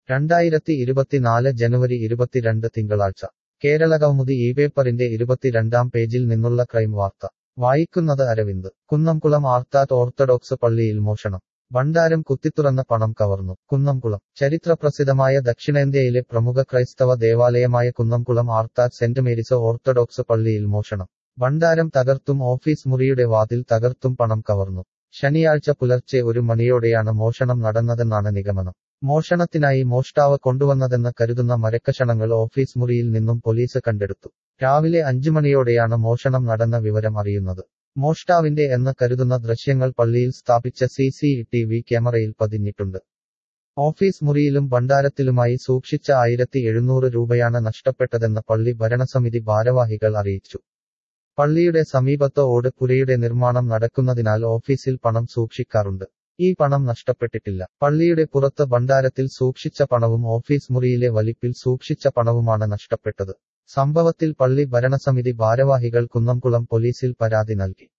രണ്ടായിരത്തി ഇരുപത്തിനാല് ജനുവരി ഇരുപത്തിരണ്ട് തിങ്കളാഴ്ച കേരള കൗമുദി ഈ പേപ്പറിന്റെ ഇരുപത്തിരണ്ടാം പേജിൽ നിന്നുള്ള ക്രൈം വാർത്ത വായിക്കുന്നത് അരവിന്ദ് കുന്നംകുളം ആർത്താറ്റ് ഓർത്തഡോക്സ് പള്ളിയിൽ മോഷണം ഭണ്ഡാരം കുത്തിത്തുറന്ന പണം കവർന്നു കുന്നംകുളം ചരിത്രപ്രസിദ്ധമായ ദക്ഷിണേന്ത്യയിലെ പ്രമുഖ ക്രൈസ്തവ ദേവാലയമായ Kunnamkulam Arthat saint Mary's orthodox പള്ളിയിൽ മോഷണം ഭണ്ഡാരം തകർത്തും ഓഫീസ് മുറിയുടെ വാതിൽ തകർത്തും പണം കവർന്നു ശനിയാഴ്ച പുലർച്ചെ ഒരു മണിയോടെയാണ് മോഷണം നടന്നതെന്നാണ് നിഗമനം മോഷണത്തിനായി മോഷ്ടാവ് കൊണ്ടുവന്നതെന്ന് കരുതുന്ന മരക്കഷണങ്ങൾ ഓഫീസ് മുറിയിൽ നിന്നും പോലീസ് കണ്ടെടുത്തു രാവിലെ അഞ്ചു മണിയോടെയാണ് മോഷണം നടന്ന വിവരം അറിയുന്നത് മോഷ്ടാവിന്റെ എന്ന് കരുതുന്ന ദൃശ്യങ്ങൾ പള്ളിയിൽ സ്ഥാപിച്ച സി സി ടി വി ക്യാമറയിൽ പതിഞ്ഞിട്ടുണ്ട് ഓഫീസ് മുറിയിലും ഭണ്ഡാരത്തിലുമായി സൂക്ഷിച്ച ആയിരത്തി എഴുന്നൂറ് രൂപയാണ് നഷ്ടപ്പെട്ടതെന്ന് പള്ളി ഭരണസമിതി ഭാരവാഹികൾ അറിയിച്ചു പള്ളിയുടെ സമീപത്ത് ഓട് പുരയുടെ നിർമ്മാണം നടക്കുന്നതിനാൽ ഓഫീസിൽ പണം സൂക്ഷിക്കാറുണ്ട് ഈ പണം നഷ്ടപ്പെട്ടിട്ടില്ല പള്ളിയുടെ പുറത്ത് ഭണ്ഡാരത്തിൽ സൂക്ഷിച്ച പണവും ഓഫീസ് മുറിയിലെ വലിപ്പിൽ സൂക്ഷിച്ച പണവുമാണ് നഷ്ടപ്പെട്ടത് സംഭവത്തിൽ പള്ളി ഭരണസമിതി ഭാരവാഹികൾ കുന്നംകുളം പോലീസിൽ പരാതി നൽകി